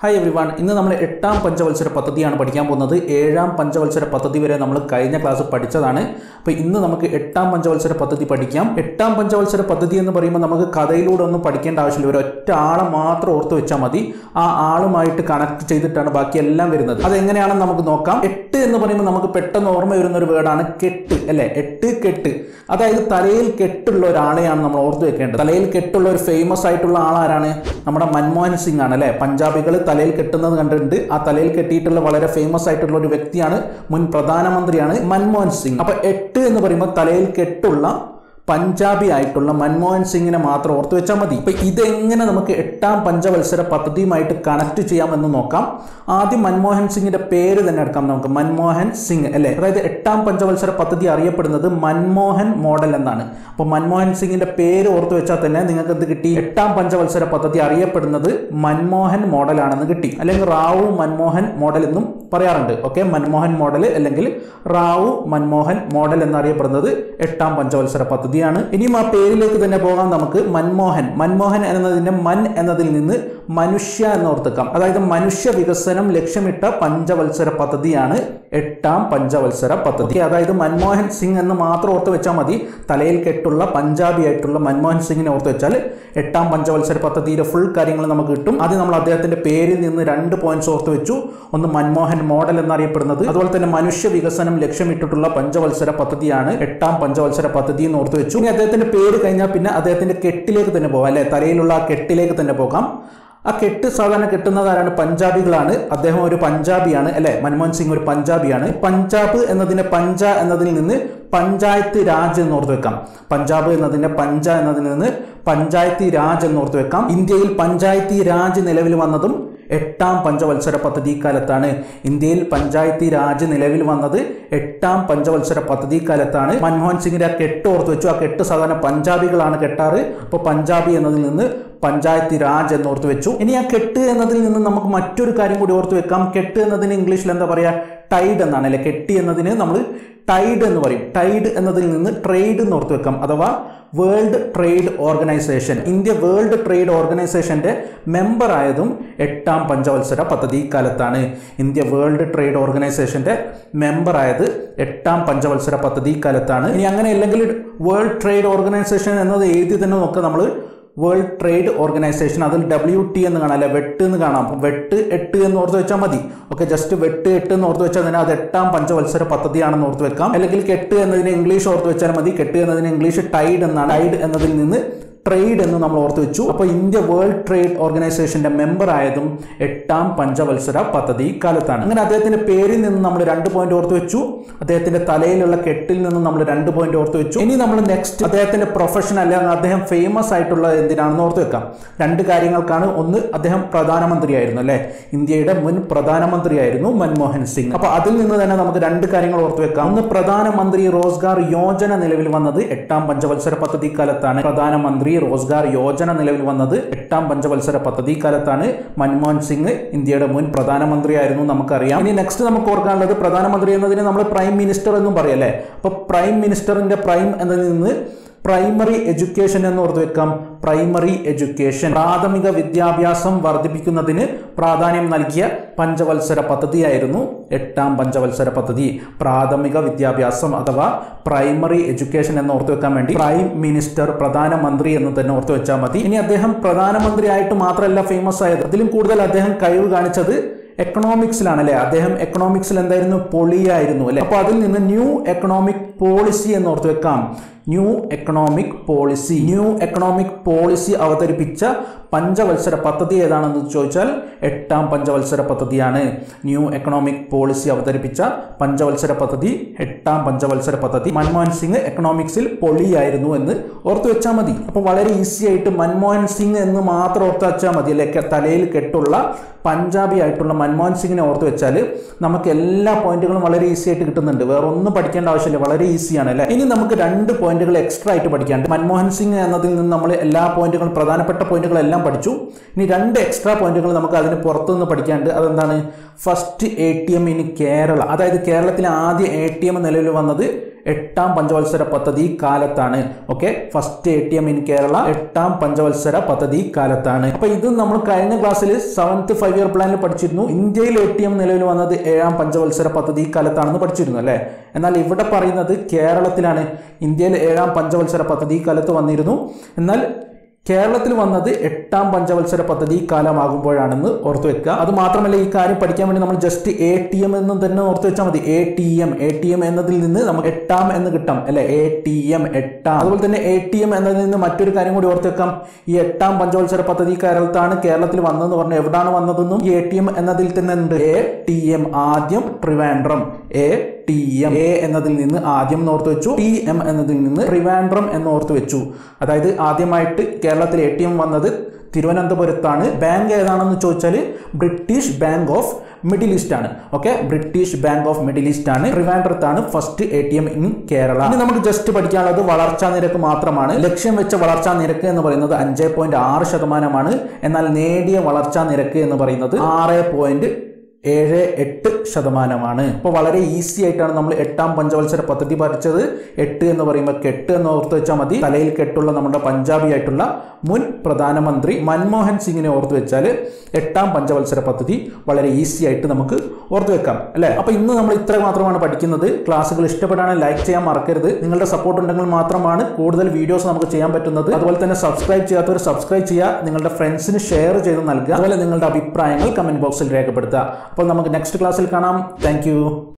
hi every one ഇന്ന് നമ്മൾ എട്ടാം പഞ്ചവത്സര പദ്ധതിയാണ് പഠിക്കാൻ പോകുന്നത് ഏഴാം പഞ്ചവത്സര പദ്ധതി വരെ നമ്മൾ കഴിഞ്ഞ ക്ലാസ് പഠിച്ചതാണ് അപ്പോൾ ഇന്ന് നമുക്ക് എട്ടാം പഞ്ചവത്സര പദ്ധതി പഠിക്കാം എട്ടാം പഞ്ചവത്സര പദ്ധതി എന്ന് പറയുമ്പോൾ നമുക്ക് കഥയിലൂടെ ഒന്നും പഠിക്കേണ്ട ആവശ്യമില്ല ഒരു ഒറ്റ ആളെ മാത്രം ഓർത്ത് വെച്ചാൽ മതി ആ ആളുമായിട്ട് കണക്ട് ചെയ്തിട്ടാണ് ബാക്കി എല്ലാം വരുന്നത് അതെങ്ങനെയാണെന്ന് നമുക്ക് നോക്കാം എട്ട് എന്ന് പറയുമ്പോൾ നമുക്ക് പെട്ടെന്ന് ഓർമ്മ വരുന്ന ഒരു വേർഡാണ് കെട്ട് അല്ലേ എട്ട് കെട്ട് അതായത് തലയിൽ കെട്ടുള്ള ഒരാളെയാണ് നമ്മൾ ഓർത്ത് വെക്കേണ്ടത് തലയിൽ കെട്ടുള്ള ഒരു ഫേമസ് ആയിട്ടുള്ള ആളാരാണ് നമ്മുടെ മൻമോഹൻ സിംഗ് ആണ് അല്ലേ പഞ്ചാബികൾ തലയിൽ കെട്ടുന്നത് കണ്ടിട്ടുണ്ട് ആ തലയിൽ കെട്ടിയിട്ടുള്ള വളരെ ഫേമസ് ആയിട്ടുള്ള ഒരു വ്യക്തിയാണ് മുൻ പ്രധാനമന്ത്രിയാണ് മൻമോഹൻ സിംഗ് അപ്പൊ എട്ട് എന്ന് പറയുമ്പോൾ തലയിൽ കെട്ടുള്ള പഞ്ചാബി ആയിട്ടുള്ള മൻമോഹൻ സിംഗിനെ മാത്രം ഓർത്ത് വെച്ചാൽ മതി ഇപ്പൊ ഇതെങ്ങനെ നമുക്ക് എട്ടാം പഞ്ചവത്സര പദ്ധതിയുമായിട്ട് കണക്ട് ചെയ്യാമെന്ന് നോക്കാം ആദ്യം മൻമോഹൻ സിംഗിന്റെ പേര് തന്നെ എടുക്കാം നമുക്ക് മൻമോഹൻ സിംഗ് അല്ലെ അതായത് എട്ടാം പഞ്ചവത്സര പദ്ധതി അറിയപ്പെടുന്നത് മൻമോഹൻ മോഡൽ എന്നാണ് അപ്പോൾ മൻമോഹൻ സിംഗിന്റെ പേര് ഓർത്ത് വെച്ചാൽ തന്നെ നിങ്ങൾക്ക് എന്ത് കിട്ടി എട്ടാം പഞ്ചവത്സര പദ്ധതി അറിയപ്പെടുന്നത് മൻമോഹൻ മോഡലാണെന്ന് കിട്ടി അല്ലെങ്കിൽ റാവു മൻമോഹൻ മോഡൽ എന്നും പറയാറുണ്ട് ഓക്കെ മൻമോഹൻ മോഡൽ അല്ലെങ്കിൽ റാവു മൻമോഹൻ മോഡൽ എന്നറിയപ്പെടുന്നത് എട്ടാം പഞ്ചവത്സര പദ്ധതിയാണ് ഇനിയും ആ പേരിലേക്ക് തന്നെ പോകാം നമുക്ക് മൻമോഹൻ മൻമോഹൻ എന്നതിന്റെ മൻ എന്നതിൽ നിന്ന് മനുഷ്യ എന്ന് ഓർത്തേക്കാം അതായത് മനുഷ്യ വികസനം ലക്ഷ്യമിട്ട പഞ്ചവത്സര പദ്ധതിയാണ് എട്ടാം പഞ്ചവത്സര പദ്ധതി അതായത് മൻമോഹൻ സിംഗ് എന്ന് മാത്രം ഓർത്ത് വെച്ചാൽ മതി തലയിൽ കെട്ടുള്ള പഞ്ചാബി ആയിട്ടുള്ള മൻമോഹൻ സിംഗിനെ ഓർത്ത് വെച്ചാൽ എട്ടാം പഞ്ചവത്സര പദ്ധതിയുടെ ഫുൾ കാര്യങ്ങൾ നമുക്ക് കിട്ടും ആദ്യം നമ്മൾ അദ്ദേഹത്തിന്റെ പേരിൽ നിന്ന് രണ്ട് പോയിന്റ്സ് ഓർത്ത് വെച്ചു ഒന്ന് മൻമോഹൻ മോഡൽ എന്നറിയപ്പെടുന്നത് അതുപോലെ തന്നെ മനുഷ്യ വികസനം ലക്ഷ്യമിട്ടിട്ടുള്ള പഞ്ചവത്സര പദ്ധതിയാണ് എട്ടാം പഞ്ചവത്സര പദ്ധതി എന്ന് ഓർത്ത് വെച്ചു ഇനി അദ്ദേഹത്തിന്റെ പേര് കഴിഞ്ഞാൽ പിന്നെ അദ്ദേഹത്തിന്റെ കെട്ടിലേക്ക് തന്നെ പോകാം അല്ലെ തലയിലുള്ള ആ കെട്ടിലേക്ക് തന്നെ പോകാം ആ കെട്ട് സാധാരണ കെട്ടുന്നത് ആരാണ് പഞ്ചാബികളാണ് അദ്ദേഹം ഒരു പഞ്ചാബിയാണ് അല്ലെ മൻമോഹൻ സിംഗ് ഒരു പഞ്ചാബിയാണ് പഞ്ചാബ് എന്നതിന്റെ പഞ്ച എന്നതിൽ നിന്ന് പഞ്ചായത്ത് രാജ് എന്ന് ഓർത്ത് വെക്കാം പഞ്ചാബ് എന്നതിന്റെ പഞ്ച എന്നതിൽ നിന്ന് പഞ്ചായത്തി രാജ് എന്ന് ഓർത്ത് വെക്കാം ഇന്ത്യയിൽ പഞ്ചായത്തി രാജ് നിലവിൽ വന്നതും എട്ടാം പഞ്ചവത്സര പദ്ധതി കാലത്താണ് ഇന്ത്യയിൽ പഞ്ചായത്തി രാജ് നിലവിൽ വന്നത് എട്ടാം പഞ്ചവത്സര പദ്ധതി കാലത്താണ് മൻമോഹൻ സിംഗിന്റെ ആ കെട്ട് ഓർത്ത് വെച്ചു ആ കെട്ട് സാധാരണ പഞ്ചാബികളാണ് കെട്ടാറ് അപ്പോൾ പഞ്ചാബി എന്നതിൽ നിന്ന് പഞ്ചായത്തി രാജ് എന്ന് ഓർത്ത് വെച്ചു ഇനി ആ കെട്ട് എന്നതിൽ നിന്ന് നമുക്ക് മറ്റൊരു കാര്യം കൂടി ഓർത്ത് വെക്കാം കെട്ട് എന്നതിന് ഇംഗ്ലീഷിൽ എന്താ പറയുക ടൈഡ് എന്നാണ് അല്ലെ കെട്ടി എന്നതിന് നമ്മൾ ടൈഡ് എന്ന് പറയും ടൈഡ് എന്നതിൽ നിന്ന് ട്രേഡ് എന്ന് ഓർത്ത് വെക്കാം അഥവാ world trade organisation India world trade ഓർഗനൈസേഷന്റെ മെമ്പർ ആയതും എട്ടാം പഞ്ചവത്സര പദ്ധതി കാലത്താണ് ഇന്ത്യ വേൾഡ് ട്രേഡ് ഓർഗനൈസേഷന്റെ മെമ്പർ ആയത് എട്ടാം പഞ്ചവത്സര പദ്ധതി കാലത്താണ് ഇനി അങ്ങനെ അല്ലെങ്കിൽ വേൾഡ് ട്രേഡ് ഓർഗനൈസേഷൻ എന്നത് എഴുതി തന്നെ നോക്കുക നമ്മൾ വേൾഡ് ട്രേഡ് ഓർഗനൈസേഷൻ അതിൽ ഡബ്ല്യു ടി എന്ന് കാണാം അല്ലെ വെട്ട് എന്ന് കാണാം അപ്പം വെട്ട് എട്ട് എന്ന് ഓർത്ത് വെച്ചാൽ മതി ഓക്കെ ജസ്റ്റ് വെട്ട് എട്ട് എന്ന് ഓർത്ത് വെച്ചാൽ തന്നെ അത് എട്ടാം പഞ്ചവത്സര പദ്ധതിയാണെന്ന് ഓർത്ത് വെക്കാം അല്ലെങ്കിൽ കെട്ട് എന്നതിന് ഇംഗ്ലീഷ് ഓർത്ത് വെച്ചാൽ മതി കെട്ട് എന്നതിന് ഇംഗ്ലീഷ് ടൈഡ് എന്നാണ് ടൈഡ് എന്നതിൽ നിന്ന് ട്രേഡ് എന്ന് നമ്മൾ ഓർത്ത് വെച്ചു അപ്പോൾ ഇന്ത്യ വേൾഡ് ട്രേഡ് ഓർഗനൈസേഷന്റെ മെമ്പർ ആയതും എട്ടാം പഞ്ചവത്സര പദ്ധതി കാലത്താണ് അങ്ങനെ അദ്ദേഹത്തിന്റെ പേരിൽ നിന്ന് നമ്മൾ രണ്ട് പോയിന്റ് ഓർത്ത് വെച്ചു അദ്ദേഹത്തിന്റെ തലയിലുള്ള കെട്ടിൽ നിന്ന് നമ്മൾ രണ്ട് പോയിന്റ് ഓർത്ത് വെച്ചു ഇനി നമ്മൾ നെക്സ്റ്റ് അദ്ദേഹത്തിന്റെ പ്രൊഫഷൻ അല്ലെങ്കിൽ അദ്ദേഹം ഫേമസ് ആയിട്ടുള്ള എന്തിനാണെന്ന് ഓർത്ത് വെക്കാം രണ്ട് കാര്യങ്ങൾക്കാണ് ഒന്ന് അദ്ദേഹം പ്രധാനമന്ത്രിയായിരുന്നു അല്ലെ ഇന്ത്യയുടെ മുൻ പ്രധാനമന്ത്രിയായിരുന്നു മൻമോഹൻ സിംഗ് അപ്പൊ അതിൽ നിന്ന് തന്നെ നമുക്ക് രണ്ട് കാര്യങ്ങൾ ഓർത്ത് വെക്കാം ഒന്ന് പ്രധാനമന്ത്രി റോസ്ഗാർ യോജന നിലവിൽ വന്നത് എട്ടാം പഞ്ചവത്സര പദ്ധതി കാലത്താണ് പ്രധാനമന്ത്രി റോസ്ഗാർ യോജന നിലവിൽ വന്നത് എട്ടാം പഞ്ചവത്സര പദ്ധതി കാലത്താണ് മൻമോഹൻ സിംഗ് ഇന്ത്യയുടെ മുൻ പ്രധാനമന്ത്രിയായിരുന്നു നമുക്കറിയാം ഇനി നെക്സ്റ്റ് നമുക്ക് ഓർക്കാനുള്ളത് പ്രധാനമന്ത്രി എന്നതിന് നമ്മൾ പ്രൈം മിനിസ്റ്റർ എന്നും പറയല്ലേ അപ്പൊ പ്രൈം മിനിസ്റ്ററിന്റെ പ്രൈം എന്നതിൽ നിന്ന് പ്രൈമറി എഡ്യൂക്കേഷൻ എന്ന് ഓർത്ത് വെക്കാം പ്രൈമറി എഡ്യൂക്കേഷൻ പ്രാഥമിക വിദ്യാഭ്യാസം വർദ്ധിപ്പിക്കുന്നതിന് പ്രാധാന്യം നൽകിയ പഞ്ചവത്സര പദ്ധതിയായിരുന്നു എട്ടാം പഞ്ചവത്സര പദ്ധതി പ്രാഥമിക വിദ്യാഭ്യാസം അഥവാ പ്രൈമറി എഡ്യൂക്കേഷൻ എന്ന് ഓർത്ത് വെക്കാൻ വേണ്ടി പ്രൈം മിനിസ്റ്റർ പ്രധാനമന്ത്രി എന്ന് തന്നെ ഓർത്ത് വെച്ചാൽ മതി ഇനി അദ്ദേഹം പ്രധാനമന്ത്രിയായിട്ട് മാത്രമല്ല ഫേമസ് ആയത് അതിലും കൂടുതൽ അദ്ദേഹം കഴിവ് കാണിച്ചത് എക്കണോമിക്സിലാണ് അല്ലെ അദ്ദേഹം എക്കണോമിക്സിൽ എന്തായിരുന്നു പൊളിയായിരുന്നു അല്ലെ അപ്പൊ അതിൽ നിന്ന് ന്യൂ എക്കണോമിക് പോളിസി എന്ന് ഓർത്ത് വെക്കാം new economic policy new economic policy അവതരിപ്പിച്ച പഞ്ചവത്സര പദ്ധതി ഏതാണെന്ന് ചോദിച്ചാൽ എട്ടാം പഞ്ചവത്സര പദ്ധതിയാണ് ന്യൂ എക്കണോമിക് പോളിസി അവതരിപ്പിച്ച പഞ്ചവത്സര പദ്ധതി എട്ടാം പഞ്ചവത്സര പദ്ധതി മൻമോഹൻ സിംഗ് എക്കണോമിക്സിൽ പൊളിയായിരുന്നു എന്ന് ഓർത്തു വെച്ചാൽ മതി അപ്പോൾ വളരെ ഈസി ആയിട്ട് മൻമോഹൻ സിംഗ് എന്ന് മാത്രം ഓർത്ത് വെച്ചാൽ മതി അല്ലെ തലയിൽ കെട്ടുള്ള പഞ്ചാബി ആയിട്ടുള്ള മൻമോഹൻ സിംഗിനെ ഓർത്ത് വെച്ചാൽ നമുക്ക് എല്ലാ പോയിന്റുകളും വളരെ ഈസി ആയിട്ട് കിട്ടുന്നുണ്ട് വേറെ ഒന്നും പഠിക്കേണ്ട ആവശ്യമില്ല വളരെ ഈസിയാണ് അല്ലെ ഇനി നമുക്ക് രണ്ട് പോയിന്റുകൾ എക്സ്ട്രാ ആയിട്ട് പഠിക്കാണ്ട് മൻമോഹൻ സിംഗ് എന്നതിൽ നിന്ന് നമ്മൾ എല്ലാ പോയിന്റുകളും പ്രധാനപ്പെട്ട പോയിന്റുകളെല്ലാം പഠിച്ചു ഇനി രണ്ട് എക്സ്ട്രാ പോയിന്റുകൾ നമുക്ക് അതിന് പുറത്തുനിന്ന് പഠിക്കാണ്ട് അതെന്താണ് first A T M in Kerala അതായത് കേരളത്തിലെ ആദ്യ എ ടി എം നിലവിൽ വന്നത് എട്ടാം പഞ്ചവത്സര പദ്ധതി കാലത്താണ് okay first A T M in Kerala എട്ടാം പഞ്ചവത്സര പദ്ധതി കാലത്താണ് അപ്പൊ ഇത് നമ്മൾ കഴിഞ്ഞ ക്ലാസ്സിൽ സെവൻത്ത് ഫൈവ് ഇയർ പ്ലാനിൽ പഠിച്ചിരുന്നു ഇന്ത്യയിൽ എ ടി എം നിലവിൽ വന്നത് ഏഴാം പഞ്ചവത്സര പദ്ധതി കാലത്താണെന്ന് പഠിച്ചിരുന്നു അല്ലേ എന്നാൽ ഇവിടെ പറയുന്നത് കേരളത്തിലാണ് ഇന്ത്യയിൽ ഏഴാം പഞ്ചവത്സര പദ്ധതി കാലത്ത് വന്നിരുന്നു എന്നാൽ കേരളത്തിൽ വന്നത് എട്ടാം പഞ്ചവത്സര പദ്ധതി കാലമാകുമ്പോഴാണെന്ന് ഓർത്തു വെക്കുക അത് മാത്രമല്ല ഈ കാര്യം പഠിക്കാൻ വേണ്ടി നമ്മൾ ജസ്റ്റ് എ ടി എം എന്ന് തന്നെ ഓർത്തു വെച്ചാൽ മതി A T M A T M എന്നതിൽ നിന്ന് നമുക്ക് എട്ടാം എന്ന് കിട്ടാം അല്ലെ എ ടി എം എട്ടാം അതുപോലെ തന്നെ എ ടി എം എന്നതിൽ നിന്ന് മറ്റൊരു കാര്യം കൂടി ഓർത്തു വെക്കാം ഈ എട്ടാം പഞ്ചവത്സര പദ്ധതി കാലത്താണ് കേരളത്തിൽ വന്നതെന്ന് പറഞ്ഞു എവിടാണ് വന്നതെന്നും ഈ എ ടി എം എന്നതിൽ തന്നെ ഉണ്ട് എ ടി എം ആദ്യം Trivandrum A T M A എന്നതിൽ നിന്ന് ആദ്യം എന്ന് ഓർത്ത് വെച്ചു ടി എം എന്നതിൽ നിന്ന് ട്രിവാൻഡ്രം എന്ന് ഓർത്ത് വെച്ചു അതായത് ആദ്യമായിട്ട് കേരളത്തിൽ എ ടി എം വന്നത് തിരുവനന്തപുരത്താണ് ബാങ്ക് ഏതാണെന്ന് ചോദിച്ചാൽ British bank of Middle East ആണ് okay British bank of Middle East ആണ് ട്രിവാൻഡ്രത്താണ് first A T M in Kerala ഇനി നമുക്ക് ജസ്റ്റ് പഠിക്കാനുള്ളത് വളർച്ചാ നിരക്ക് മാത്രമാണ് ലക്ഷ്യം വെച്ച വളർച്ചാ നിരക്ക് എന്ന് പറയുന്നത് അഞ്ച് പോയിന്റ് ആറ് ശതമാനമാണ് എന്നാൽ നേടിയ വളർച്ചാ നിരക്ക് എന്ന് പറയുന്നത് ആറ് പോയിന്റ് ഏഴ് എട്ട് ശതമാനമാണ് അപ്പോൾ വളരെ ഈസി ആയിട്ടാണ് നമ്മൾ എട്ടാം പഞ്ചവത്സര പദ്ധതി പഠിച്ചത് എട്ട് എന്ന് പറയുമ്പോൾ കെട്ട് എന്ന് ഓർത്ത് വെച്ചാൽ മതി തലയിൽ കെട്ടുള്ള നമ്മുടെ പഞ്ചാബി ആയിട്ടുള്ള മുൻ പ്രധാനമന്ത്രി മൻമോഹൻ സിംഗിനെ ഓർത്ത് വെച്ചാൽ എട്ടാം പഞ്ചവത്സര പദ്ധതി വളരെ ഈസി ആയിട്ട് നമുക്ക് ഓർത്ത് വെക്കാം അല്ലേ അപ്പോൾ ഇന്ന് നമ്മൾ ഇത്ര മാത്രമാണ് പഠിക്കുന്നത് ക്ലാസ്സുകൾ ഇഷ്ടപ്പെടാണെങ്കിൽ ലൈക്ക് ചെയ്യാൻ മറക്കരുത് നിങ്ങളുടെ സപ്പോർട്ട് ഉണ്ടെങ്കിൽ മാത്രമാണ് കൂടുതൽ വീഡിയോസ് നമുക്ക് ചെയ്യാൻ പറ്റുന്നത് അതുപോലെ തന്നെ സബ്സ്ക്രൈബ് ചെയ്യാത്തവർ സബ്സ്ക്രൈബ് ചെയ്യുക നിങ്ങളുടെ ഫ്രണ്ട്സിന് ഷെയർ ചെയ്ത് നൽകുക അതുപോലെ നിങ്ങളുടെ അഭിപ്രായങ്ങൾ കമന്റ് ബോക്സിൽ രേഖപ്പെടുത്തുക അപ്പോൾ നമുക്ക് നെക്സ്റ്റ് ക്ലാസ്സിൽ കാണാം താങ്ക്